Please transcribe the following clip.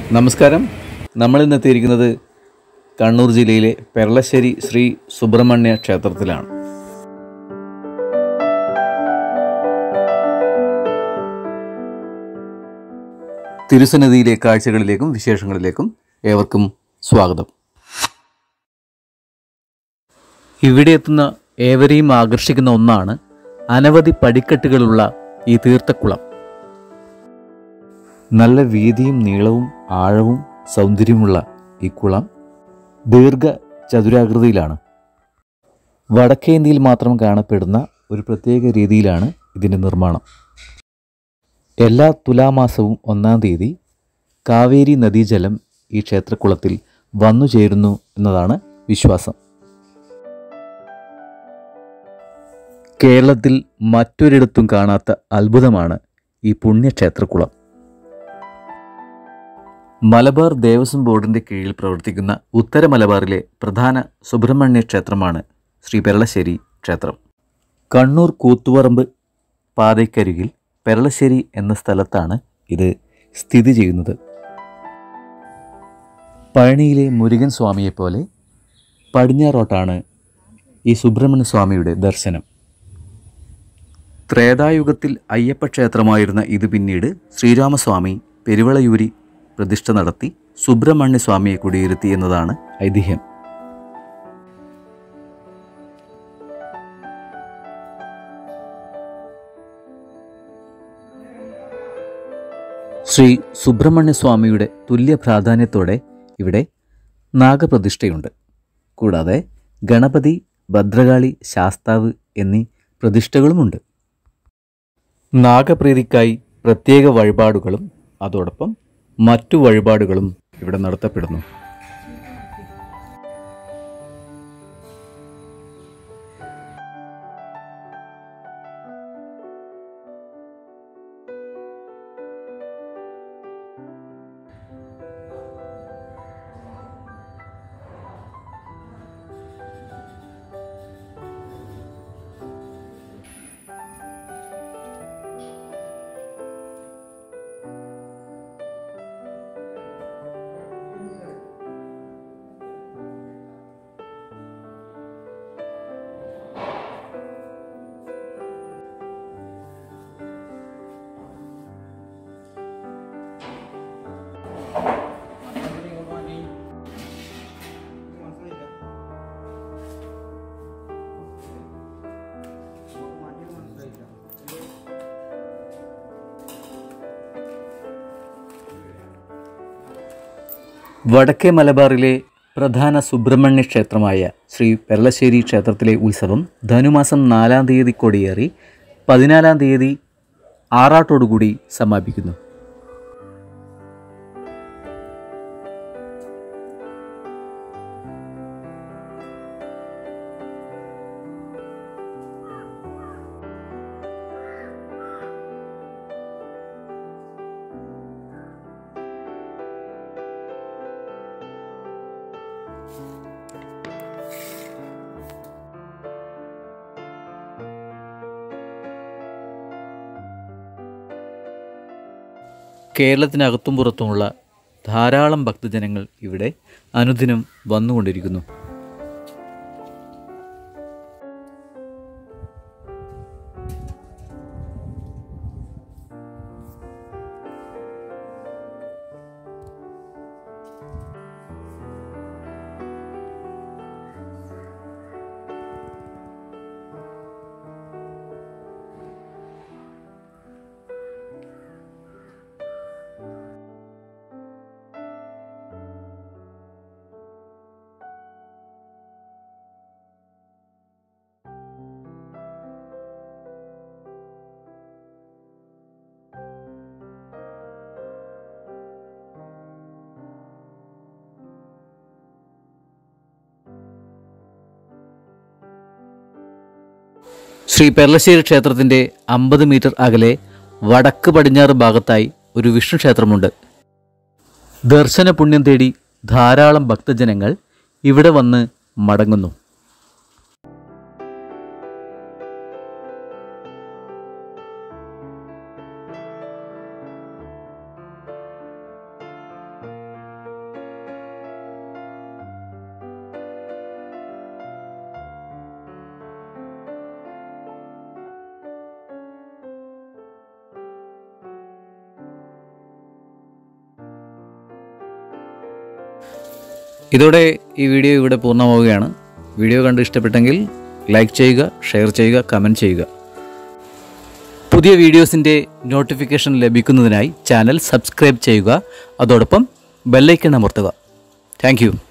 നമസ്കാരം നമ്മൾ ഇന്ന് എത്തിയിരിക്കുന്നത് കണ്ണൂർ ജില്ലയിലെ പെരളശ്ശേരി ശ്രീ സുബ്രഹ്മണ്യ ക്ഷേത്രത്തിലാണ് തിരുസന്നിധിയിലെ കാഴ്ചകളിലേക്കും വിശേഷങ്ങളിലേക്കും ഏവർക്കും സ്വാഗതം ഇവിടെ എത്തുന്ന ഏവരെയും ആകർഷിക്കുന്ന ഒന്നാണ് അനവധി പടിക്കെട്ടുകളുള്ള ഈ തീർത്ഥക്കുളം നല്ല വീതിയും നീളവും ആഴവും സൗന്ദര്യമുള്ള ഈ കുളം ദീർഘ ചതുരാകൃതിയിലാണ് വടക്കേ ഇന്ത്യയിൽ മാത്രം കാണപ്പെടുന്ന ഒരു പ്രത്യേക രീതിയിലാണ് ഇതിൻ്റെ നിർമ്മാണം എല്ലാ തുലാമാസവും ഒന്നാം തീയതി കാവേരി നദീജലം ഈ ക്ഷേത്രക്കുളത്തിൽ വന്നു ചേരുന്നു എന്നതാണ് വിശ്വാസം കേരളത്തിൽ മറ്റൊരിടത്തും കാണാത്ത അത്ഭുതമാണ് ഈ പുണ്യക്ഷേത്രക്കുളം മലബാർ ദേവസ്വം ബോർഡിന്റെ കീഴിൽ പ്രവർത്തിക്കുന്ന ഉത്തര മലബാറിലെ പ്രധാന സുബ്രഹ്മണ്യ ക്ഷേത്രമാണ് ശ്രീ പെരളശ്ശേരി ക്ഷേത്രം കണ്ണൂർ കൂത്തുപറമ്പ് പാതയ്ക്കരികിൽ പെരളശ്ശേരി എന്ന സ്ഥലത്താണ് ഇത് സ്ഥിതി ചെയ്യുന്നത് പഴനിയിലെ മുരുകൻ സ്വാമിയെപ്പോലെ പടിഞ്ഞാറോട്ടാണ് ഈ സുബ്രഹ്മണ്യ സ്വാമിയുടെ ദർശനം ത്രേതായുഗത്തിൽ അയ്യപ്പ ക്ഷേത്രമായിരുന്ന ഇത് പിന്നീട് ശ്രീരാമസ്വാമി പെരുവളയൂരി പ്രതിഷ്ഠ നടത്തി സുബ്രഹ്മണ്യ സ്വാമിയെ കുടിയിരുത്തി എന്നതാണ് ഐതിഹ്യം ശ്രീ സുബ്രഹ്മണ്യ സ്വാമിയുടെ തുല്യ പ്രാധാന്യത്തോടെ ഇവിടെ നാഗപ്രതിഷ്ഠയുണ്ട് കൂടാതെ ഗണപതി ഭദ്രകാളി ശാസ്താവ് എന്നീ പ്രതിഷ്ഠകളുമുണ്ട് നാഗപ്രീതിക്കായി പ്രത്യേക വഴിപാടുകളും അതോടൊപ്പം മറ്റു വഴിപാടുകളും ഇവിടെ നടത്തപ്പെടുന്നു വടക്കേ മലബാറിലെ പ്രധാന സുബ്രഹ്മണ്യ ക്ഷേത്രമായ ശ്രീ പെരളശ്ശേരി ക്ഷേത്രത്തിലെ ഉത്സവം ധനുമാസം നാലാം തീയതി കൊടിയേറി പതിനാലാം തീയതി ആറാട്ടോടുകൂടി സമാപിക്കുന്നു കേരളത്തിനകത്തും പുറത്തുമുള്ള ധാരാളം ഭക്തജനങ്ങൾ ഇവിടെ അനുദിനം വന്നുകൊണ്ടിരിക്കുന്നു ശ്രീ പെർളശ്ശേരി ക്ഷേത്രത്തിൻ്റെ അമ്പത് മീറ്റർ അകലെ വടക്ക് പടിഞ്ഞാറ് ഭാഗത്തായി ഒരു വിഷ്ണു ക്ഷേത്രമുണ്ട് ദർശന പുണ്യം തേടി ധാരാളം ഭക്തജനങ്ങൾ ഇവിടെ വന്ന് മടങ്ങുന്നു ഇതോടെ ഈ വീഡിയോ ഇവിടെ പൂർണ്ണമാവുകയാണ് വീഡിയോ കണ്ട് ഇഷ്ടപ്പെട്ടെങ്കിൽ ലൈക്ക് ചെയ്യുക ഷെയർ ചെയ്യുക കമൻറ്റ് ചെയ്യുക പുതിയ വീഡിയോസിൻ്റെ നോട്ടിഫിക്കേഷൻ ലഭിക്കുന്നതിനായി ചാനൽ സബ്സ്ക്രൈബ് ചെയ്യുക അതോടൊപ്പം ബെല്ലൈക്കൺ അമർത്തുക താങ്ക്